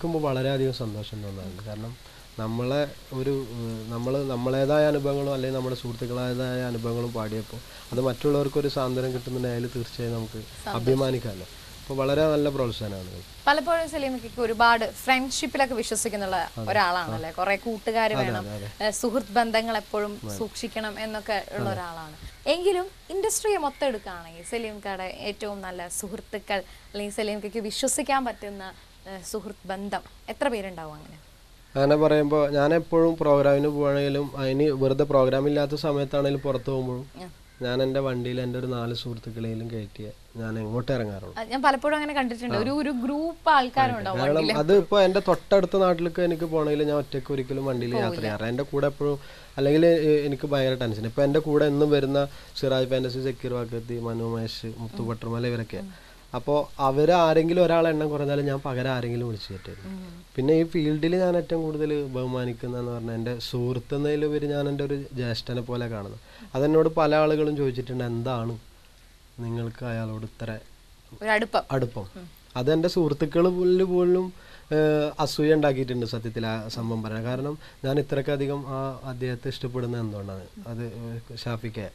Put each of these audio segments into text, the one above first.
കേൾക്കുമ്പോൾ വളരെയധികം സന്തോഷം തോന്നാറുണ്ട് കാരണം നമ്മളെ ഒരു നമ്മൾ നമ്മളേതായ അനുഭവങ്ങളും അല്ലെങ്കിൽ നമ്മുടെ സുഹൃത്തുക്കളേതായ അനുഭവങ്ങളും പാടിയപ്പോൾ അത് മറ്റുള്ളവർക്കൊരു സാന്ത്വനം കിട്ടുന്നുണ്ടെങ്കിൽ തീർച്ചയായും നമുക്ക് അഭിമാനിക്കാമല്ലോ അപ്പോൾ വളരെ നല്ല പ്രോത്സാഹനമാണ് ഇത്. പലപ്പോഴും സലീമയ്ക്ക് ഒരുപാട് ഫ്രണ്ട്ഷിപ്പിലൊക്കെ വിശ്വസിക്കുന്നുള്ള ഒരാളാണല്ലേ കുറെ കൂട്ടുകാർ വേണം ഏഹ് സുഹൃത്ത് ബന്ധങ്ങൾ എപ്പോഴും സൂക്ഷിക്കണം എന്നൊക്കെ ഉള്ള ഒരാളാണ് എങ്കിലും ഇൻഡസ്ട്രിയെ മൊത്തം എടുക്കുകയാണെങ്കിൽ സലീംക്കയുടെ ഏറ്റവും നല്ല സുഹൃത്തുക്കൾ അല്ലെങ്കിൽ സലീംക്കയ്ക്ക് വിശ്വസിക്കാൻ പറ്റുന്ന ഏഹ് സുഹൃത്ത് ബന്ധം എത്ര പേരുണ്ടാവും അങ്ങനെ അങ്ങനെ പറയുമ്പോൾ ഞാൻ എപ്പോഴും പ്രോഗ്രാമിന് പോവാണെങ്കിലും അതിന് വെറുതെ പ്രോഗ്രാം ഇല്ലാത്ത സമയത്താണെങ്കിലും പുറത്ത് പോകുമ്പോഴും ഞാൻ എൻ്റെ വണ്ടിയിൽ എൻ്റെ ഒരു നാല് സുഹൃത്തുക്കളെയും കയറ്റിയ ഞാൻ എങ്ങോട്ട് ഇറങ്ങാറുള്ളൂ അത് ഞാൻ പലപ്പോഴും അങ്ങനെ കണ്ടിട്ടുണ്ട് ഒരു ഒരു ഗ്രൂപ്പ് ആൾക്കാരുണ്ടാവും കാരണം അത് ഇപ്പോൾ എൻ്റെ തൊട്ടടുത്ത നാട്ടിലേക്ക് എനിക്ക് പോകണമെങ്കിൽ ഞാൻ ഒറ്റയ്ക്ക് ഒരിക്കലും വണ്ടിയിൽ യാത്ര ചെയ്യാറ് എൻ്റെ കൂടെ എപ്പോഴും അല്ലെങ്കിൽ എ- എനിക്ക് ഭയങ്കര ടെൻഷൻ ഇപ്പോൾ എൻ്റെ കൂടെ എന്നും വരുന്ന സിറാജ് ഫാൻറ്റസി സക്കീർ വാക്കത്തി മനു മഹേഷ് മുത്തു പട്ടർമല ഇവരൊക്കെ അപ്പോൾ അവർ ആരെങ്കിലും ഒരാളെ എണ്ണം കുറഞ്ഞാലും ഞാൻ പകരം ആരെങ്കിലും വിളിച്ചു കയറ്റായിരുന്നു പിന്നെ ഈ ഫീൽഡിൽ ഞാൻ ഏറ്റവും കൂടുതൽ ബഹുമാനിക്കുന്നതെന്ന് പറഞ്ഞാൽ എൻ്റെ സുഹൃത്തെന്നതിലുപരി ഞാൻ എൻ്റെ ഒരു ജ്യേഷ്ഠനെ പോലെ കാണുന്നത് അതെന്നോട് പല ആളുകളും ചോദിച്ചിട്ടുണ്ട് എന്താണ് നിങ്ങൾക്ക് അയാളോട് ഇത്ര ഒരു അടുപ്പം അടുപ്പം അതെൻ്റെ സുഹൃത്തുക്കളിൽ പോലും ഏഹ്, അസൂയ ഉണ്ടാക്കിയിട്ടുണ്ട് സത്യത്തിൽ ആ സംഭവം പറയാൻ കാരണം ഞാൻ ഇത്രക്കധികം ആ അദ്ദേഹത്തെ ഇഷ്ടപ്പെടുന്നത് എന്തുകൊണ്ടാണ് അത് ഏഹ്, ഷാഫിക്കെ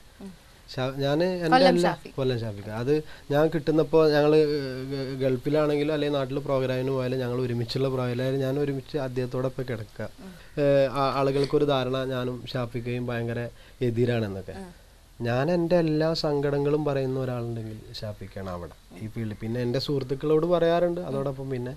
ഞാൻ എൻ്റെ എല്ലാ കൊല്ലം ഷാഫിക്ക അത് ഞാൻ കിട്ടുന്നപ്പോൾ ഞങ്ങൾ ഗൾഫിലാണെങ്കിലും അല്ലെങ്കിൽ നാട്ടിൽ പ്രോഗ്രാമിന് പോയാലും ഞങ്ങൾ ഒരുമിച്ചുള്ള പ്രോഗ്രാം ഞാൻ ഒരുമിച്ച് അദ്ദേഹത്തോടൊപ്പം കിടക്കുക ഏഹ്, ആ- ആളുകൾക്കൊരു ധാരണ ഞാനും ഷാഫിക്കയും ഭയങ്കര എതിരാണെന്നൊക്കെ ഞാൻ എൻ്റെ എല്ലാ സങ്കടങ്ങളും പറയുന്ന ഒരാളുണ്ടെങ്കിൽ ഷാഫിക്കാണ് അവിടെ ഈ ഫീൽഡിൽ പിന്നെ എൻ്റെ സുഹൃത്തുക്കളോട് പറയാറുണ്ട് അതോടൊപ്പം പിന്നെ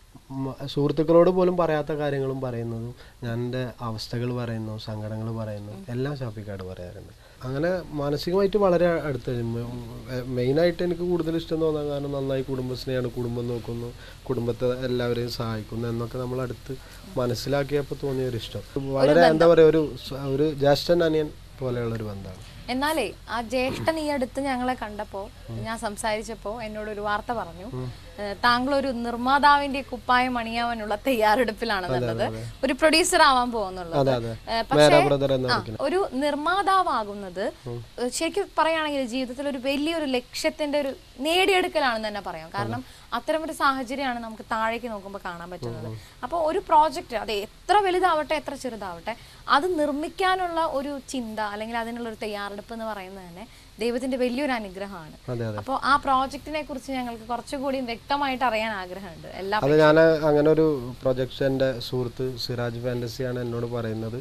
മ- സുഹൃത്തുക്കളോട് പോലും പറയാത്ത കാര്യങ്ങളും പറയുന്നതും ഞാൻ എൻ്റെ അവസ്ഥകൾ പറയുന്നു സങ്കടങ്ങൾ പറയുന്നു എല്ലാം ഷാഫിക്കാട് പറയാറുണ്ട് അങ്ങനെ മാനസികമായിട്ട് വളരെ അടുത്ത് മെയിനായിട്ട് എനിക്ക് കൂടുതൽ ഇഷ്ടം തോന്നാൻ കാരണം നന്നായി കുടുംബസ്നേഹമാണ് കുടുംബം നോക്കുന്നു കുടുംബത്തെ എല്ലാവരെയും സഹായിക്കുന്നു എന്നൊക്കെ നമ്മൾ അടുത്ത് മനസ്സിലാക്കിയപ്പോൾ തോന്നിയ ഒരു ഇഷ്ടം വളരെ എന്താ പറയുക ഒരു സ- ഒരു ജ്യേഷ്ഠൻ അനിയൻ പോലെയുള്ള ഒരു ബന്ധമാണ് എന്നാലേ ആ ജ്യേഷ്ഠൻ ഈ അടുത്ത് ഞങ്ങളെ കണ്ടപ്പോ ഞാൻ സംസാരിച്ചപ്പോ എന്നോട് ഒരു വാർത്ത പറഞ്ഞു ഏഹ് താങ്കൾ ഒരു നിർമ്മാതാവിന്റെ കുപ്പായം അണിയാവാനുള്ള തയ്യാറെടുപ്പിലാണെന്നുള്ളത് ഒരു പ്രൊഡ്യൂസർ ആവാൻ പോകുന്നുള്ളത് അതെ അതെ ഏഹ് മേര പക്ഷേ ബ്രദർ എന്ന ആ, ഒരു നിർമ്മാതാവാകുന്നത് ഏഹ് ശരിക്കും പറയുകയാണെങ്കിൽ ജീവിതത്തിൽ ഒരു വലിയൊരു ലക്ഷ്യത്തിന്റെ ഒരു നേടിയെടുക്കലാണെന്ന് തന്നെ പറയാം കാരണം അത്തരം ഒരു സാഹചര്യമാണ് നമുക്ക് താഴേക്ക് നോക്കുമ്പോൾ കാണാൻ പറ്റുന്നത് അപ്പോൾ ഒരു പ്രോജക്റ്റ് അത് എത്ര വലുതാവട്ടെ എത്ര ചെറുതാവട്ടെ അത് നിർമ്മിക്കാനുള്ള ഒരു ചിന്ത അല്ലെങ്കിൽ അതിനുള്ള ഒരു തയ്യാറെടുപ്പ് എന്ന് പറയുന്നത് തന്നെ ദൈവത്തിന്റെ വലിയൊരു അനുഗ്രഹമാണ് അതെ അതെ അപ്പോൾ ആ പ്രോജക്റ്റിനെ കുറിച്ച് ഞങ്ങൾക്ക് കുറച്ചുകൂടി വ്യക്തമായിട്ട് അറിയാൻ ആഗ്രഹമുണ്ട് എല്ലാ അത് ഞാൻ അങ്ങനെ ഒരു പ്രൊജക്ട് എൻ്റെ സുഹൃത്ത് സിറാജ് ഫാൻറ്റസിയാണ് എന്നോട് പറയുന്നത്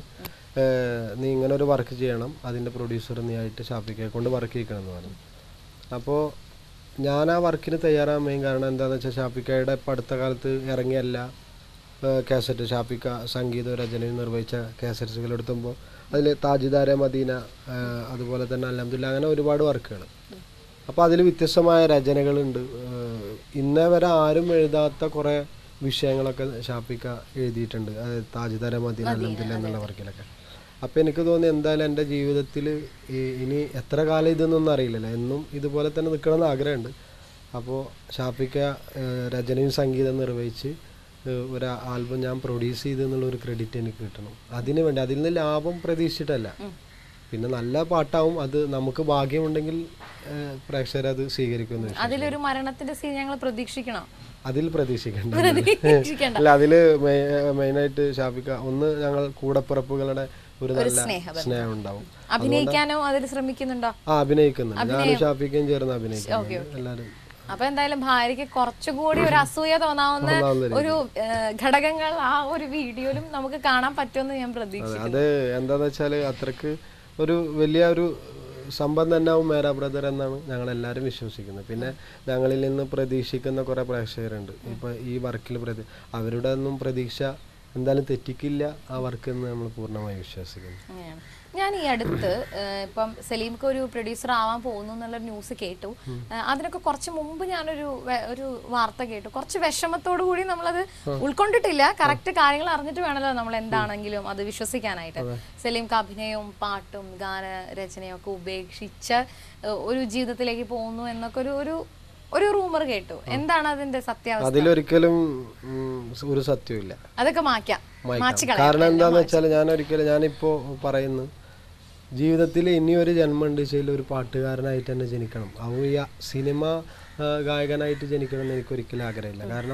ഏഹ് നീ ഇങ്ങനെ ഒരു വർക്ക് ചെയ്യണം അതിൻ്റെ പ്രൊഡ്യൂസർ നീ ആയിട്ട് ഷാഫിക്കെ കൊണ്ട് വർക്ക് ചെയ്യിക്കണം എന്ന് പറഞ്ഞു അപ്പോൾ ഞാൻ ആ വർക്കിന് തയ്യാറാൻ മെയിൻ കാരണം എന്താണെന്ന് വെച്ചാൽ ഷാഫിക്കയുടെ ഇപ്പം അടുത്ത കാലത്ത് ഇറങ്ങിയ എല്ലാ കാസറ്റ് ഷാഫിക്ക സംഗീത രചനയും നിർവഹിച്ച കാസറ്റ്സുകൾ എടുത്തുമ്പോൾ അതിൽ താജിദാര മദീന ഏഹ് അതുപോലെ തന്നെ അലഹമില്ല അങ്ങനെ ഒരുപാട് വർക്കുകൾ അപ്പോൾ അതിൽ വ്യത്യസ്തമായ രചനകളുണ്ട് ഏഹ് ഇന്നേ വരെ ആരും എഴുതാത്ത കുറേ വിഷയങ്ങളൊക്കെ ഷാഫിക്ക എഴുതിയിട്ടുണ്ട് അതായത് താജിദാര മദീന അലഹമില്ല എന്നുള്ള വർക്കിലൊക്കെ അപ്പോൾ എനിക്ക് തോന്നി എന്തായാലും എൻ്റെ ജീവിതത്തിൽ ഇനി എത്ര കാലം ഇതൊന്നും അറിയില്ലല്ലോ എന്നും ഇതുപോലെ തന്നെ നിൽക്കണമെന്ന് ആഗ്രഹമുണ്ട് അപ്പോൾ ഷാഫിക്ക ഏഹ് രചനയും സംഗീതം നിർവഹിച്ച് ഏഹ് ഒരു ആൽബം ഞാൻ പ്രൊഡ്യൂസ് ചെയ്തെന്നുള്ള ഒരു ക്രെഡിറ്റ് എനിക്ക് കിട്ടണം അതിന് വേണ്ടി അതിൽ നിന്ന് ലാഭം പ്രതീക്ഷിച്ചിട്ടല്ല പിന്നെ നല്ല പാട്ടാവും അത് നമുക്ക് ഭാഗ്യമുണ്ടെങ്കിൽ ഏഹ് പ്രേക്ഷകരത് സ്വീകരിക്കുമെന്ന് വിശ്വസിക്കുന്നു. അതിലൊരു മരണത്തിന്റെ സീൻ ഞങ്ങൾ പ്രതീക്ഷിക്കണം അതിൽ പ്രതീക്ഷിക്കേണ്ട പ്രതീക്ഷിക്കണ്ട അല്ല അതിൽ മെയിനായിട്ട് ഷാഫിക്ക ഒന്ന് ഞങ്ങൾ കൂടപ്പിറപ്പുകളുടെ ഒരു നല്ല സ്നേഹം സ്നേഹം ഉണ്ടാവും അഭിനയിക്കാനോ അതിൽ ശ്രമിക്കുന്നുണ്ടോ ആ അഭിനയിക്കുന്നുണ്ട് ഞാനും ഷാഫിക്കയും ചേർന്ന് അഭിനയിക്കുന്നുണ്ട് എല്ലാവരും അപ്പൊ എന്തായാലും ഭാര്യയ്ക്ക് കുറച്ചുകൂടി ഒരു അസൂയ തോന്നാവുന്ന തോന്നാവുന്ന ഒരു ഏഹ്, ഘടകങ്ങൾ ആ ഒരു വീഡിയോയിലും നമുക്ക് കാണാൻ പറ്റുമെന്ന് ഞാൻ പ്രതീക്ഷിക്കുന്നു അത് എന്താന്ന് വെച്ചാൽ അത്രക്ക് ഒരു വലിയ ഒരു സംഭവം തന്നെ ആവും മേരാ ബ്രദർ എന്നാണ് ഞങ്ങൾ എല്ലാവരും വിശ്വസിക്കുന്നത് പിന്നെ ഞങ്ങളിൽ നിന്ന് പ്രതീക്ഷിക്കുന്ന കുറേ പ്രേക്ഷകരുണ്ട് ഇപ്പൊ ഈ വർക്കിൽ പ്രതി അവരുടെ ഒന്നും പ്രതീക്ഷ എന്തായാലും തെറ്റിക്കില്ല ആ വർക്ക് എന്ന് നമ്മൾ പൂർണ്ണമായി വിശ്വസിക്കുന്നു അങ്ങനെയാണ് ഞാൻ ഈ അടുത്ത് ഏഹ്, ഇപ്പം സലീംക്ക് ഒരു പ്രൊഡ്യൂസർ ആവാൻ പോകുന്നു എന്നുള്ള ന്യൂസ് കേട്ടു ഏഹ്, അതിനൊക്കെ കുറച്ച് മുമ്പ് ഞാനൊരു വെ- ഒരു വാർത്ത കേട്ടു കുറച്ച് വിഷമത്തോടു കൂടി നമ്മളത് ഉൾക്കൊണ്ടിട്ടില്ല കറക്റ്റ് കാര്യങ്ങൾ അറിഞ്ഞിട്ട് വേണമല്ലോ നമ്മൾ എന്താണെങ്കിലും അത് വിശ്വസിക്കാനായിട്ട് സലീംക്ക് അഭിനയവും പാട്ടും ഗാന രചനയും ഒക്കെ ഉപേക്ഷിച്ച് ഏഹ്, ഒരു ജീവിതത്തിലേക്ക് പോകുന്നു എന്നൊക്കെ ഒരു ഒരു ഒരു റൂമർ കേട്ടു എന്താണ് അതിന്റെ സത്യാവസ്ഥ അതിലൊരിക്കലും ഉം, ഒരു സത്യമില്ല അതൊക്കെ മാറ്റാം മാച്ച് കളയാം കാരണം എന്താന്ന് വെച്ചാൽ ഞാൻ ഒരിക്കലും ഞാനിപ്പോ പറയുന്നു ജീവിതത്തിൽ ഇനി ഒരു ജന്മം ഉണ്ട് വെച്ചാൽ ഒരു പാട്ടുകാരനായിട്ട് തന്നെ ജനിക്കണം അവ ഈ സിനിമ ആ, ഗായകനായിട്ട് ജനിക്കണം എന്ന് എനിക്ക് ഒരിക്കലും ആഗ്രഹമില്ല കാരണം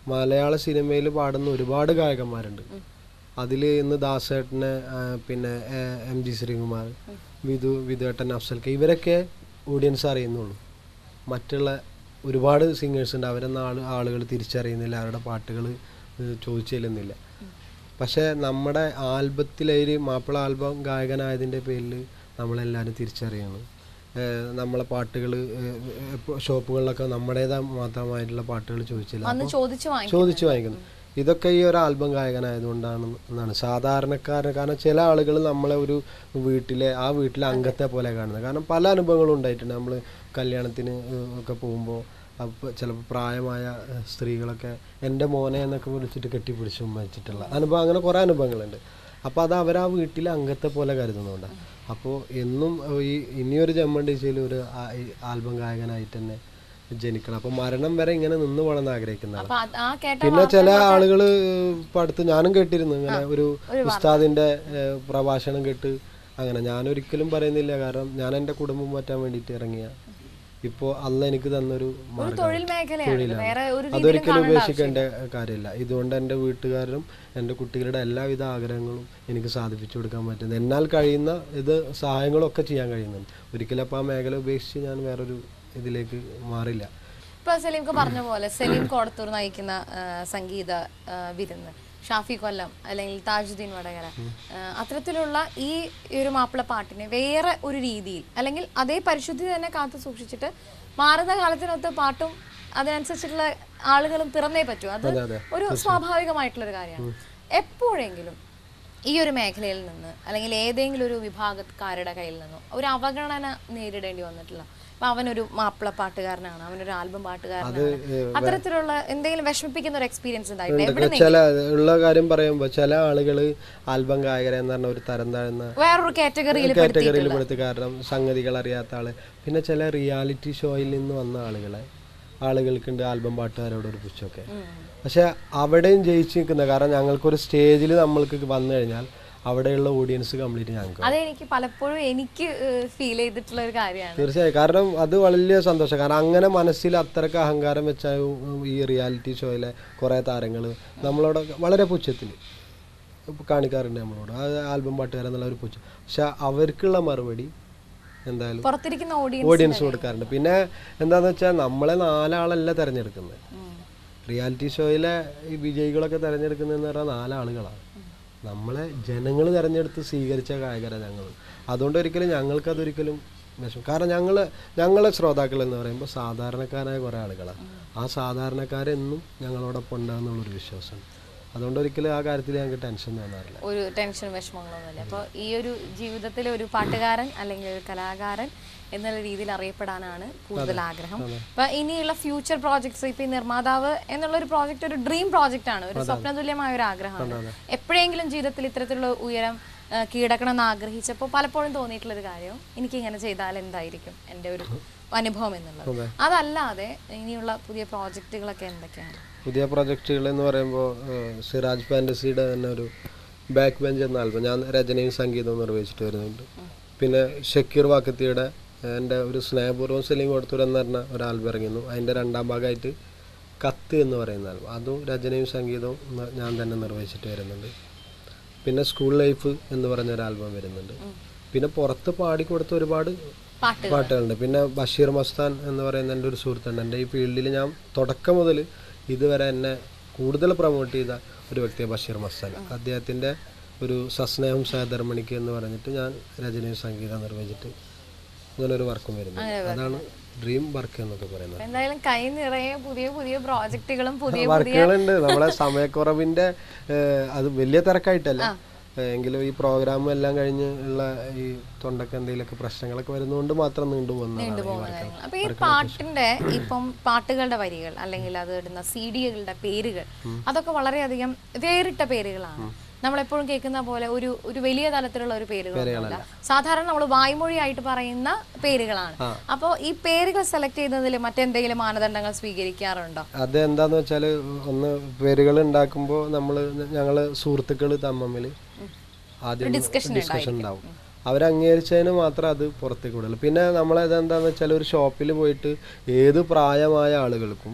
മലയാള സിനിമയിൽ പാടുന്ന ഒരുപാട് ഗായകന്മാരുണ്ട് അതിൽ ഇന്ന് ദാസേട്ടനെ ആ, പിന്നെ ആ, എം ജി ശ്രീകുമാർ വിധു വിധുവേട്ടൻ അഫ്സൽക്ക് ഇവരൊക്കെ ഓഡിയൻസ് അറിയുന്നുള്ളൂ മറ്റുള്ള ഒരുപാട് സിംഗേഴ്സ് ഉണ്ട് അവരൊന്നും ആൾ ആളുകൾ തിരിച്ചറിയുന്നില്ല അവരുടെ പാട്ടുകൾ ചോദിച്ചു ചെല്ലുന്നില്ല പക്ഷേ നമ്മുടെ ആൽബത്തിലൊരു മാപ്പിള ആൽബം ഗായകനായതിൻ്റെ പേരിൽ നമ്മളെല്ലാവരും തിരിച്ചറിയണം ഏഹ് നമ്മളെ പാട്ടുകൾ ഷോപ്പുകളിലൊക്കെ നമ്മുടേതാ മാത്രമായിട്ടുള്ള പാട്ടുകൾ ചോദിച്ചില്ല അന്ന് ചോദിച്ചു വാങ്ങിക്കും ചോദിച്ചു വാങ്ങിക്കുന്നു ഇതൊക്കെ ഈ ഒരു ആൽബം ഗായകനായതുകൊണ്ടാണ് എന്നാണ് സാധാരണക്കാരൻ കാരണം ചില ആളുകൾ നമ്മളെ ഒരു വീട്ടിലെ ആ വീട്ടിലെ അംഗത്തെ പോലെ കാണുന്നത് കാരണം പല അനുഭവങ്ങളും ഉണ്ടായിട്ടുണ്ട് നമ്മൾ കല്യാണത്തിന് ഏഹ്, ഒക്കെ പോകുമ്പോൾ അപ്പോൾ ചിലപ്പോൾ പ്രായമായ ഏഹ്, സ്ത്രീകളൊക്കെ എൻ്റെ മോനെ എന്നൊക്കെ വിളിച്ചിട്ട് കെട്ടിപ്പിടിച്ച് ഉമ്മച്ചിട്ടുള്ള അനുഭവം അങ്ങനെ കുറേ അനുഭവങ്ങളുണ്ട് അപ്പോൾ അത് അവർ ആ വീട്ടിലെ അംഗത്തെ പോലെ കരുതുന്നുണ്ട് അപ്പോൾ എന്നും ഈ ഇനിയൊരു ജമ്മണ്ടിച്ചയിൽ ഒരു ആ- ഈ ആൽബം ഗായകനായിട്ട് തന്നെ ജനിക്കണം അപ്പോൾ മരണം വരെ ഇങ്ങനെ നിന്ന് പോകണമെന്ന് ആഗ്രഹിക്കുന്നതാണ് അപ്പൊ അത് ആ കേട്ട പിന്നെ ചില ആളുകള് ഇപ്പൊ അടുത്ത് ഞാനും കേട്ടിരുന്നു ഇങ്ങനെ ഒരു ഉസ്താദിന്റെ ഏഹ്, പ്രഭാഷണം കേട്ട് അങ്ങനെ ഞാൻ ഒരിക്കലും പറയുന്നില്ല കാരണം ഞാൻ എൻ്റെ കുടുംബം മാറ്റാൻ വേണ്ടിയിട്ട് ഇറങ്ങിയ ഇപ്പോൾ അല്ല എനിക്ക് തന്നൊരു മാർഗ്ഗം തൊഴിൽ മേഖലയാണ് ഇത്. വേറെ ഒരു രീതിയിലും അതൊരിക്കലും ഉപേക്ഷിക്കേണ്ട കാര്യമില്ല ഇതുകൊണ്ട് എൻ്റെ വീട്ടുകാരും എൻ്റെ കുട്ടികളുടെ എല്ലാവിധ ആഗ്രഹങ്ങളും എനിക്ക് സാധിപ്പിച്ചു കൊടുക്കാൻ പറ്റുന്നത് എന്നാൽ കഴിയുന്ന ഇത് സഹായങ്ങളൊക്കെ ചെയ്യാൻ കഴിയുന്നുണ്ട് ഒരിക്കലും അപ്പോൾ ആ മേഖല ഉപേക്ഷിച്ച് ഞാൻ വേറൊരു ഇതിലേക്ക് മാറില്ല ഇപ്പൊ സലീംക്ക് പറഞ്ഞ പോലെ സലീം കോടത്തൂർ നയിക്കുന്ന ആ, സംഗീത ആ, വിരുന്ന് ഷാഫി കൊല്ലം അല്ലെങ്കിൽ താജുദ്ദീൻ വടകര ആ, അത്തരത്തിലുള്ള ഈ ഒരു മാപ്പിള പാട്ടിനെ വേറെ ഒരു രീതിയിൽ അല്ലെങ്കിൽ അതേ പരിശുദ്ധി തന്നെ കാത്തു സൂക്ഷിച്ചിട്ട് മാറുന്ന കാലത്തിനൊത്ത് പാട്ടും അതിനനുസരിച്ചിട്ടുള്ള ആളുകളും പിറന്നേ പറ്റൂ അത് അതെ, അതെ. ഒരു സ്വാഭാവികമായിട്ടുള്ള ഒരു കാര്യമാണ് എപ്പോഴെങ്കിലും ഈ ഒരു മേഖലയിൽ നിന്ന് അല്ലെങ്കിൽ ഏതെങ്കിലും ഒരു വിഭാഗക്കാരുടെ കയ്യിൽ നിന്നോ ഒരു അവഗണന നേരിടേണ്ടി വന്നിട്ടില്ല അപ്പൊ അവനൊരു മാപ്പിള പാട്ടുകാരനാണ് അവനൊരു ആൽബം പാട്ടുകാരനാണ് അത്തരത്തിലുള്ള എന്തെങ്കിലും വിഷമിപ്പിക്കുന്ന ഒരു എക്സ്പീരിയൻസ് ഉണ്ടായിട്ടില്ല എവിടെ ചില ഉള്ള കാര്യം പറയുമ്പോൾ ചില ആളുകൾ ആൽബം ഗായകരെ എന്ന് പറഞ്ഞ ഒരു തരം താഴ്ന്ന വേറൊരു കാറ്റഗറിയിൽ കാറ്റഗറിയിൽ പെടുത്തി കാരണം സംഗതികൾ അറിയാത്ത ആള് പിന്നെ ചില റിയാലിറ്റി ഷോയിൽ നിന്ന് വന്ന ആളുകളെ ആളുകൾക്കുണ്ട് ആൽബം പാട്ടുകാരോട് ഒരു പുച്ഛമൊക്കെ പക്ഷെ അവിടെയും ജയിച്ച് നിൽക്കുന്ന കാരണം ഞങ്ങൾക്കൊരു സ്റ്റേജിൽ നമ്മൾക്ക് വന്നു കഴിഞ്ഞാൽ അവിടെയുള്ള ഓഡിയൻസ് കംപ്ലീറ്റ് ഞങ്ങൾക്ക് അതെനിക്ക് പലപ്പോഴും എനിക്ക് ഫീൽ ചെയ്തിട്ടുള്ള ഒരു കാര്യമാണ് തീർച്ചയായും കാരണം അത് വലിയ സന്തോഷം കാരണം അങ്ങനെ മനസ്സിൽ അത്രയ്ക്ക് അഹങ്കാരം വെച്ച ഈ റിയാലിറ്റി ഷോയിലെ കുറേ താരങ്ങൾ നമ്മളോട് വളരെ പുച്ഛത്തിൽ കാണിക്കാറുണ്ട് നമ്മളോട് ആ ആൽബം പാട്ടുകാരെന്നുള്ള ഒരു പുച്ഛം പക്ഷെ അവർക്കുള്ള മറുപടി എന്തായാലും പുറത്തിരിക്കുന്ന ഓഡിയൻസ് ഓഡിയൻസ് കൊടുക്കാറുണ്ട് പിന്നെ എന്താന്ന് വെച്ചാൽ നമ്മളെ നാലാളല്ല തിരഞ്ഞെടുക്കുന്നത് റിയാലിറ്റി ഷോയിലെ ഈ വിജയികളൊക്കെ തിരഞ്ഞെടുക്കുന്നതെന്ന് പറഞ്ഞാൽ നാലാളുകളാണ് നമ്മളെ ജനങ്ങൾ തിരഞ്ഞെടുത്ത് സ്വീകരിച്ച ഗായകരാണ് ഞങ്ങൾ അതുകൊണ്ട് ഒരിക്കലും ഞങ്ങൾക്കതൊരിക്കലും വിഷമം കാരണം ഞങ്ങൾ ഞങ്ങളെ ശ്രോതാക്കൾ എന്ന് പറയുമ്പോൾ സാധാരണക്കാരായ കുറേ ആളുകളാണ് ആ സാധാരണക്കാരെന്നും ഞങ്ങളോടൊപ്പം ഉണ്ടാകുന്നുള്ളൊരു വിശ്വാസമാണ് അതുകൊണ്ട് ഒരിക്കലും ആ കാര്യത്തിൽ ഞങ്ങൾക്ക് ടെൻഷൻ തോന്നാറില്ല ഒരു ടെൻഷൻ വിഷമങ്ങളൊന്നുമില്ല അപ്പോൾ ഈ ഒരു ജീവിതത്തിലെ ഒരു പാട്ടുകാരൻ അല്ലെങ്കിൽ ഒരു കലാകാരൻ എന്നുള്ള രീതിയിൽ അറിയപ്പെടാനാണ് കൂടുതൽ ആഗ്രഹം അപ്പൊ ഇനിയുള്ള ഫ്യൂച്ചർ പ്രോജക്ട്സ് ഇപ്പൊ ഈ നിർമ്മാതാവ് എന്നുള്ള ഒരു പ്രോജക്റ്റ് ഒരു ഡ്രീം പ്രോജക്റ്റ് ആണ് ഒരു സ്വപ്നതുല്യമായ ഒരു ആഗ്രഹമാണ് എപ്പോഴെങ്കിലും ജീവിതത്തിൽ ഇത്തരത്തിലുള്ള ഉയരം ആ, കീഴടക്കണം എന്ന് ആഗ്രഹിച്ചപ്പോൾ പലപ്പോഴും തോന്നിയിട്ടുള്ള ഒരു കാര്യം എനിക്ക് ഇങ്ങനെ ചെയ്താൽ എന്തായിരിക്കും എൻ്റെ ഒരു അനുഭവം എന്നുള്ളത് അതല്ലാതെ ഇനിയുള്ള പുതിയ പ്രോജക്റ്റുകളൊക്കെ എന്തൊക്കെയാണ് പുതിയ പ്രൊജക്റ്റുകൾ എന്ന് പറയുമ്പോൾ സിറാജ് ഫാൻറ്റസിയുടെ തന്നെ ഒരു ബാക്ക് ബെഞ്ച് എന്ന ആൽബം ഞാൻ രചനയും സംഗീതവും നിർവഹിച്ചിട്ട് വരുന്നുണ്ട് പിന്നെ ഷക്കീർ വാക്കത്തിയുടെ എൻ്റെ ഒരു സ്നേഹപൂർവ്വം സെലിം കൊടുത്തൂർ എന്ന് പറഞ്ഞ ഒരു ആൽബം ഇറങ്ങിയിരുന്നു അതിൻ്റെ രണ്ടാം ഭാഗമായിട്ട് കത്ത് എന്ന് പറയുന്ന ആൽബം അതും രചനയും സംഗീതവും ന- ഞാൻ തന്നെ നിർവഹിച്ചിട്ട് വരുന്നുണ്ട് പിന്നെ സ്കൂൾ ലൈഫ് എന്ന് പറഞ്ഞ ഒരു ആൽബം വരുന്നുണ്ട് പിന്നെ പുറത്ത് പാടിക്കൊടുത്ത ഒരുപാട് പാട്ടുകൾ പാട്ടുകളുണ്ട് പിന്നെ ബഷീർ മസ്താൻ എന്ന് പറയുന്ന എൻ്റെ ഒരു സുഹൃത്തുണ്ട് എൻ്റെ ഈ ഫീൽഡിൽ ഞാൻ തുടക്കം മുതൽ ഇതുവരെ എന്നെ കൂടുതൽ പ്രൊമോട്ട് ചെയ്ത ഒരു വ്യക്തിയാണ് ബഷീർ മസ്താൻ അദ്ദേഹത്തിൻ്റെ ഒരു സസ്നേഹം സഹധർമ്മണിക്ക് എന്ന് പറഞ്ഞിട്ട് ഞാൻ രചനയും സംഗീതം നിർവഹിച്ചിട്ട് അങ്ങനെ ഒരു വർക്കും വരുന്നത് അതാണ് ഡ്രീം വർക്ക് എന്നൊക്കെ പറയുന്നത് അപ്പൊ എന്തായാലും കൈ നിറയെ പുതിയ പുതിയ പ്രോജക്റ്റുകളും പുതിയ വർക്കുകളുണ്ട് നമ്മളെ സമയക്കുറവിൻ്റെ ഏഹ്, അത് വലിയ തിരക്കായിട്ടല്ല ഏഹ്, എങ്കിലും ഈ പ്രോഗ്രാം എല്ലാം കഴിഞ്ഞ് ഉള്ള ഈ തൊണ്ടക്ക് എന്തെങ്കിലുമൊക്കെ പ്രശ്നങ്ങളൊക്കെ വരുന്നതുകൊണ്ട് മാത്രം നീണ്ടു പോകുന്നതാണ് ഈ വർക്കുകൾ കാര്യങ്ങൾ. അപ്പൊ ഈ പാട്ടിന്റെ ഇപ്പം പാട്ടുകളുടെ വരികൾ അല്ലെങ്കിൽ അത് ഇടുന്ന സി ഡികളുടെ പേരുകൾ അതൊക്കെ വളരെയധികം വേറിട്ട പേരുകളാണ് നമ്മളെപ്പോഴും കേൾക്കുന്ന പോലെ ഒരു ഒരു വലിയ തലത്തിലുള്ള ഒരു പേരുകളൊന്നുമല്ല സാധാരണ നമ്മൾ വായ്മൊഴിയായിട്ട് പറയുന്ന പേരുകളാണ് അപ്പോൾ ഈ പേരുകൾ സെലക്ട് ചെയ്യുന്നതിൽ മറ്റെന്തെങ്കിലും മാനദണ്ഡങ്ങൾ സ്വീകരിക്കാറുണ്ടോ അത് എന്താന്ന് വെച്ചാൽ ഒന്ന് പേരുകൾ ഉണ്ടാക്കുമ്പോൾ നമ്മൾ ഞങ്ങൾ സുഹൃത്തുക്കൾ തമ്മിൽ ആദ്യം ഡിസ്കഷൻ ഉണ്ടാവും അവരംഗീകരിച്ചതിന് മാത്രം അത് പുറത്തേക്ക് വിടുള്ളൂ പിന്നെ നമ്മളത് എന്താന്ന് വെച്ചാൽ ഒരു ഷോപ്പിൽ പോയിട്ട് ഏത് പ്രായമായ ആളുകൾക്കും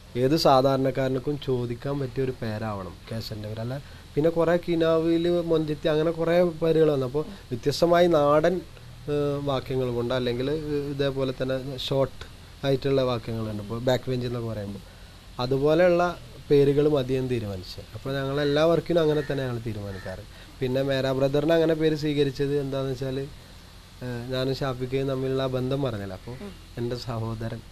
ഏത് സാധാരണക്കാരനക്കും ചോദിക്കാൻ പറ്റിയ ഒരു പേരാവണം കേശൻ്റെ പേര് അല്ല പിന്നെ കുറേ കിനാവിൽ മൊഞ്ചത്തി അങ്ങനെ കുറേ പേരുകൾ വന്നു അപ്പോൾ വ്യത്യസ്തമായി നാടൻ ഏഹ്, വാക്യങ്ങൾ കൊണ്ട് അല്ലെങ്കിൽ ഏഹ്, ഇതേപോലെ തന്നെ ഷോർട്ട് ആയിട്ടുള്ള വാക്യങ്ങളുണ്ട് ഇപ്പോൾ ബാക്ക് ബെഞ്ച് എന്നൊക്കെ പറയുമ്പോൾ അതുപോലെയുള്ള പേരുകൾ മതിയെന്ന് തീരുമാനിച്ചത് അപ്പോൾ ഞങ്ങൾ എല്ലാ വർക്കിനും അങ്ങനെ തന്നെ ഞങ്ങൾ തീരുമാനിക്കാറ് പിന്നെ മേരാ ബ്രദറിന് അങ്ങനെ പേര് സ്വീകരിച്ചത് എന്താണെന്ന് വെച്ചാൽ ഞാനും ഷാഫിക്കയും തമ്മിലുള്ള ആ ബന്ധം പറഞ്ഞില്ല അപ്പോൾ എൻ്റെ സഹോദരൻ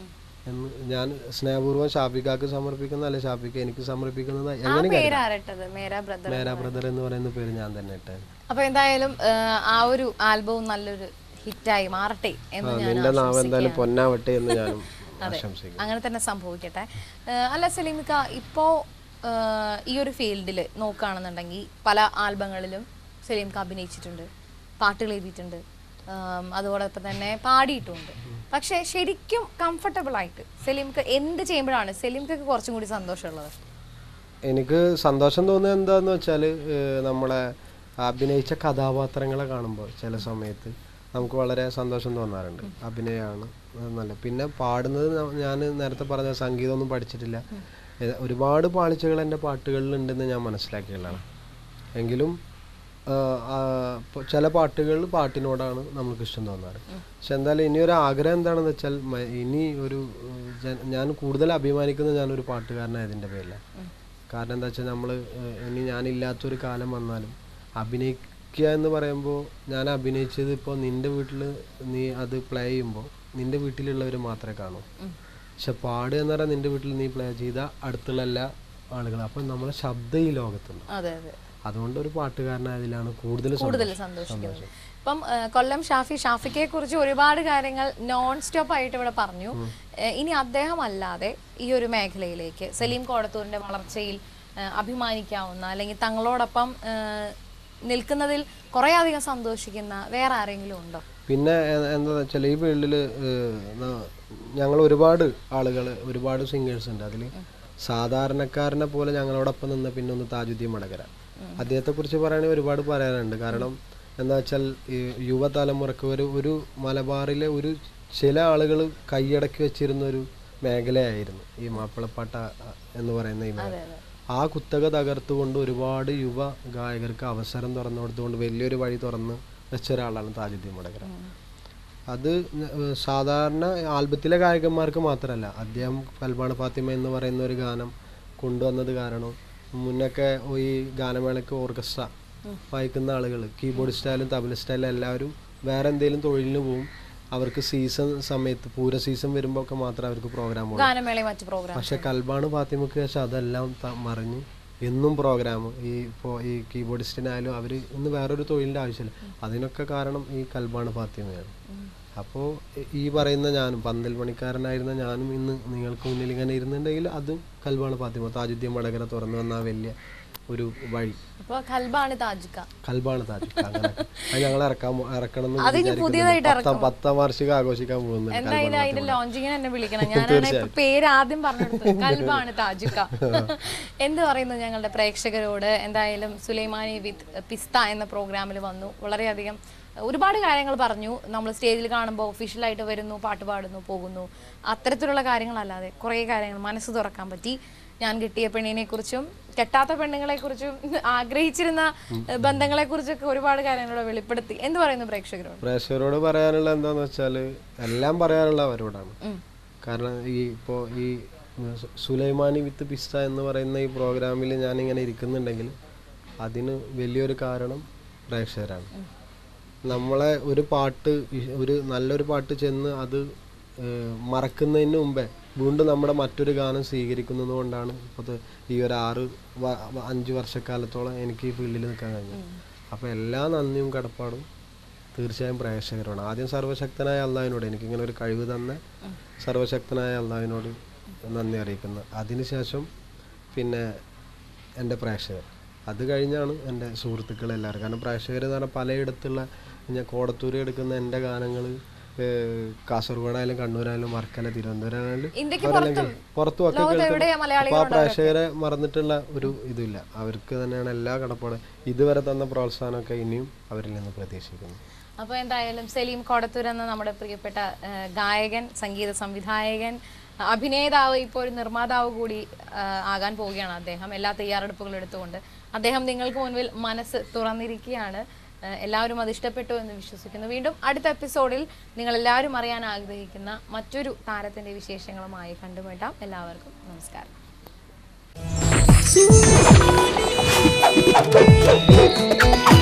എന്ന് ഞാൻ സ്നേഹപൂർവ്വം ഷാഫിക്കാക്ക് സമർപ്പിക്കുന്ന അല്ലെ ഷാഫിക്ക എനിക്ക് സമർപ്പിക്കുന്നത് ആ എങ്ങനെ പേരാരട്ടത് മേരാ ബ്രദർ മേരാ ബ്രദർ എന്ന് പറയുന്ന പേര് ഞാൻ തന്നെ ഇട്ടത് അപ്പൊ എന്തായാലും ആ, ആ ഒരു ആൽബവും നല്ലൊരു ഹിറ്റായി മാറട്ടെ എന്ന് ഞാൻ നിന്റെ നാവ് എന്തായാലും പൊന്നാവട്ടെ എന്ന് ഞാനും ആശംസിക്കുന്നു അങ്ങനെ തന്നെ സംഭവിക്കട്ടെ ആ, അല്ല സലീമിക്ക ഇപ്പോ ആ, ഈ ഒരു ഫീൽഡിൽ നോക്കുകയാണെന്നുണ്ടെങ്കിൽ പല ആൽബങ്ങളിലും സലീംക്ക് അഭിനയിച്ചിട്ടുണ്ട് പാട്ടുകൾ എഴുതിയിട്ടുണ്ട് ആം, അതോടൊപ്പം തന്നെ പാടിയിട്ടുമുണ്ട് പക്ഷേ ശരിക്കും കംഫർട്ടബിൾ ആയിട്ട് സലീംക്ക് എന്ത് ചെയ്യുമ്പോഴാണ് സലീംക്ക് കുറച്ചും കൂടി സന്തോഷമുള്ളത് എനിക്ക് സന്തോഷം തോന്നുന്നത് എന്താന്ന് വെച്ചാൽ നമ്മളെ അഭിനയിച്ച കഥാപാത്രങ്ങളെ കാണുമ്പോൾ ചില സമയത്ത് നമുക്ക് വളരെ സന്തോഷം തോന്നാറുണ്ട് അഭിനയമാണ് അത് നല്ല പിന്നെ പാടുന്നത് ഞാൻ നേരത്തെ പറഞ്ഞ സംഗീതമൊന്നും പഠിച്ചിട്ടില്ല ഏ, ഒരുപാട് പാളിച്ചകൾ എൻ്റെ പാട്ടുകളിലുണ്ടെന്ന് ഞാൻ മനസ്സിലാക്കിയുള്ളതാണ് എങ്കിലും ആ, ആ, ഇപ്പൊ ചില പാട്ടുകൾ പാട്ടിനോടാണ് നമുക്ക് ഇഷ്ടം തോന്നാറ് പക്ഷെ എന്തായാലും ഇനി ഒരു ആഗ്രഹം എന്താണെന്ന് വെച്ചാൽ മ- ഇനി ഒരു ഉം, ജന- ഞാൻ കൂടുതൽ അഭിമാനിക്കുന്നത് ഞാനൊരു പാട്ടുകാരനായതിൻ്റെ പേരിലാണ് കാരണം എന്താ വെച്ചാൽ നമ്മൾ ഇനി ഞാനില്ലാത്തൊരു കാലം വന്നാലും അഭിനയിക്കുക എന്ന് പറയുമ്പോൾ ഞാൻ അഭിനയിച്ചത് ഇപ്പോൾ നിൻ്റെ വീട്ടിൽ നീ അത് പ്ലേ ചെയ്യുമ്പോൾ നിൻ്റെ വീട്ടിലുള്ളവർ മാത്രമേ കാണൂ പക്ഷെ പാടുക എന്ന് പറഞ്ഞാൽ നിൻ്റെ വീട്ടിൽ നീ പ്ലേ ചെയ്ത അടുത്തുള്ള എല്ലാ ആളുകളും അപ്പം നമ്മളെ ശബ്ദം ഈ ലോകത്തുണ്ട് അതെ അതെ അതുകൊണ്ട് ഒരു പാട്ടുകാരനായതിലാണ് കൂടുതൽ കൂടുതൽ സന്തോഷിക്കുന്നത് ഇപ്പം ആ, കൊല്ലം ഷാഫി ഷാഫിക്കയെ കുറിച്ച് ഒരുപാട് കാര്യങ്ങൾ നോൺ സ്റ്റോപ്പ് ആയിട്ട് ഇവിടെ പറഞ്ഞു ഏ, ഇനി അദ്ദേഹം അല്ലാതെ ഈ ഒരു മേഖലയിലേക്ക് സലീം കോടത്തൂരിന്റെ വളർച്ചയിൽ ആ, അഭിമാനിക്കാവുന്ന അല്ലെങ്കിൽ തങ്ങളോടൊപ്പം ആ, നിൽക്കുന്നതിൽ കുറേ അധികം സന്തോഷിക്കുന്ന വേറെ ആരെങ്കിലും ഉണ്ടോ പിന്നെ എ- എന്താ വെച്ചാൽ ഈ ഫീൽഡിൽ ഞങ്ങൾ ഒരുപാട് ആളുകൾ ഒരുപാട് സിംഗേഴ്സ് ഉണ്ട് അതിൽ സാധാരണക്കാരനെ പോലെ ഞങ്ങളോടൊപ്പം നിന്ന പിന്നെ ഒന്ന് താജുദ്ദീൻ മടകര അദ്ദേഹത്തെ കുറിച്ച് പറയുകയാണെങ്കിൽ ഒരുപാട് പറയാനുണ്ട് കാരണം എന്താ വെച്ചാൽ ഈ യുവതലമുറക്ക് ഒരു ഒരു മലബാറിലെ ഒരു ചില ആളുകൾ കൈയടക്കി വെച്ചിരുന്ന ഒരു മേഖലയായിരുന്നു ഈ മാപ്പിളപ്പാട്ട അ, എന്ന് പറയുന്ന ഈ മേഖല ആ കുത്തക തകർത്തുകൊണ്ട് ഒരുപാട് യുവ ഗായകർക്ക് അവസരം തുറന്നു കൊടുത്തുകൊണ്ട് വലിയൊരു വഴി തുറന്ന് വെച്ച ഒരാളാണ് താജുദ്ദീൻ മുടകര അത് ന- ഏഹ് സാധാരണ ആൽബത്തിലെ ഗായകന്മാർക്ക് മാത്രമല്ല അദ്ദേഹം കൽബാണ് ഫാത്തിമ എന്ന് പറയുന്ന ഒരു ഗാനം കൊണ്ടുവന്നത് കാരണം മുന്നൊക്കെ ഈ ഗാനമേളയ്ക്ക് ഓർക്കസ്ട്ര വായിക്കുന്ന ആളുകൾ കീബോർഡ് സ്റ്റൈലും തബല സ്റ്റൈലും എല്ലാവരും വേറെ എന്തെങ്കിലും തൊഴിലിന് പോവും അവർക്ക് സീസൺ സമയത്ത് പൂര സീസൺ വരുമ്പോൾ ഒക്കെ മാത്രമേ അവർക്ക് പ്രോഗ്രാം ഉള്ളൂ ഗാനമേളയും മറ്റു പ്രോഗ്രാം പക്ഷെ കൽബാണ് ഫാത്തിമക്ക് ശേഷം അതെല്ലാം ത- മറിഞ്ഞ് എന്നും പ്രോഗ്രാം ഈ ഇപ്പോൾ ഈ കീബോർഡിസ്റ്റിനായാലും അവർ ഇന്ന് വേറൊരു തൊഴിലിൻ്റെ ആവശ്യമില്ല അതിനൊക്കെ കാരണം ഈ കൽബാണ് ഫാത്തിമയാണ് അപ്പോൾ ഈ പറയുന്ന ഞാനും പന്തൽ പണിക്കാരനായിരുന്ന ഞാനും ഇന്ന് നിങ്ങൾക്ക് മുന്നിൽ ഇങ്ങനെ ഇരുന്നുണ്ടെങ്കിൽ അതും കൽബാണ് ഫാത്തിമ താജുദ്ദീൻ വടകര തുറന്നു വന്ന ആ വലിയ ഒരു വഴി അപ്പൊ കൽബാണ് താജിക്ക കൽബാണ് താജ് അങ്ങനെ അത് ഞങ്ങൾ ഇറക്കാൻ പോ- ഇറക്കണം എന്ന് അത് ഇനി വിചാരിക്കുന്നുണ്ട്. പുതിയതായിട്ട് പത്താം പത്താം വാർഷികം ആഘോഷിക്കാൻ പോകുന്നുണ്ട് എന്തായാലും അതിന്റെ ലോഞ്ചിങ്ങിന് എന്നെ വിളിക്കണം ഞാനാണ് ഇപ്പൊ പേര് ആദ്യം പറഞ്ഞെടുത്തത് കൽബാണ് താജുക്ക എന്ത് പറയുന്നു ഞങ്ങളുടെ പ്രേക്ഷകരോട് എന്തായാലും സുലൈമാനി വിത്ത് പിസ്ത എന്ന പ്രോഗ്രാമിൽ വന്നു വളരെയധികം ഒരുപാട് കാര്യങ്ങൾ പറഞ്ഞു നമ്മൾ സ്റ്റേജിൽ കാണുമ്പോൾ ഒഫീഷ്യലായിട്ട് വരുന്നു പാട്ട് പാടുന്നു പോകുന്നു അത്തരത്തിലുള്ള കാര്യങ്ങളല്ലാതെ കുറേ കാര്യങ്ങൾ മനസ്സ് തുറക്കാൻ പറ്റി ഞാൻ കിട്ടിയ പെണ്ണിനെ കുറിച്ചും കെട്ടാത്ത പെണ്ണുങ്ങളെ കുറിച്ചും ആഗ്രഹിച്ചിരുന്ന ബന്ധങ്ങളെ കുറിച്ചൊക്കെ ഒരുപാട് കാര്യങ്ങൾ വെളിപ്പെടുത്തി എന്ത് പറയുന്നു പ്രേക്ഷകരോട് പ്രേക്ഷകരോട് പറയാനുള്ള എന്താന്ന് വെച്ചാൽ എല്ലാം പറയാനുള്ള അവരോടാണ് കാരണം ഈ ഇപ്പോൾ ഈ സു- സുലൈമാനി വിത്ത് പിസ്ത എന്ന് പറയുന്ന ഈ പ്രോഗ്രാമിൽ ഞാനിങ്ങനെ ഇരിക്കുന്നുണ്ടെങ്കിൽ അതിന് വലിയൊരു കാരണം പ്രേക്ഷകരാണ് നമ്മളെ ഒരു പാട്ട് ഇ- ഒരു നല്ലൊരു പാട്ട് ചെന്ന് അത് ഏഹ്, മറക്കുന്നതിന് മുമ്പേ വീണ്ടും നമ്മുടെ മറ്റൊരു ഗാനം സ്വീകരിക്കുന്നത് കൊണ്ടാണ് ഇപ്പോൾ ഈ ഒരു ആറ് വ- വ- അഞ്ച് വർഷക്കാലത്തോളം എനിക്ക് ഈ ഫീൽഡിൽ നിൽക്കാൻ കഴിഞ്ഞത് അപ്പോൾ എല്ലാ നന്ദിയും കടപ്പാടും തീർച്ചയായും പ്രേക്ഷകരോട് ആദ്യം സർവശക്തനായ അള്ളാഹിനോട് എനിക്കിങ്ങനെ ഒരു കഴിവ് തന്ന സർവശക്തനായ അള്ളാഹിനോട് നന്ദി അറിയിക്കുന്നത് അതിനുശേഷം പിന്നെ എൻ്റെ പ്രേക്ഷകർ അത് കഴിഞ്ഞാണ് എൻ്റെ സുഹൃത്തുക്കൾ എല്ലാവരും കാരണം പ്രേക്ഷകർ എന്ന് പറഞ്ഞാൽ പലയിടത്തുള്ള ഞാൻ കോടത്തൂർ എടുക്കുന്ന എൻ്റെ ഗാനങ്ങൾ കാസർഗോഡായാലും കണ്ണൂരായാലും വർക്കല തിരുവനന്തപുരം ആയാലും ഇന്ത്യക്ക് അവരെല്ലാം പുറത്തും ഒക്കെ ലോകത്ത് കേൾക്കുന്ന- എവിടെയാ മലയാളികൾ അപ്പോൾ ആ പ്രേക്ഷകരെ മറന്നിട്ടുള്ള ഒരു ഇതുമില്ല അവർക്ക് തന്നെയാണ് എല്ലാ കടപ്പാടും ഇതുവരെ തന്ന പ്രോത്സാഹനമൊക്കെ ഇനിയും അവരിൽ നിന്ന് പ്രതീക്ഷിക്കുന്നു അപ്പോൾ എന്തായാലും സലീം കോടത്തൂർ എന്ന നമ്മുടെ പ്രിയപ്പെട്ട ആ, ഗായകൻ സംഗീത സംവിധായകൻ അഭിനേതാവ് ഇപ്പോൾ ഒരു നിർമ്മാതാവ് കൂടി ആ, ആകാൻ പോവുകയാണ് അദ്ദേഹം എല്ലാ തയ്യാറെടുപ്പുകളും എടുത്തുകൊണ്ട് അദ്ദേഹം നിങ്ങൾക്ക് മുൻപിൽ മനസ്സ് തുറന്നിരിക്കുകയാണ് ആ, എല്ലാവരും അത് ഇഷ്ടപ്പെട്ടു എന്ന് വിശ്വസിക്കുന്നു വീണ്ടും അടുത്ത എപ്പിസോഡിൽ നിങ്ങൾ എല്ലാവരും അറിയാൻ ആഗ്രഹിക്കുന്ന മറ്റൊരു താരത്തിന്റെ വിശേഷങ്ങളുമായി കണ്ടുമുട്ടാം എല്ലാവർക്കും നമസ്കാരം Thank you.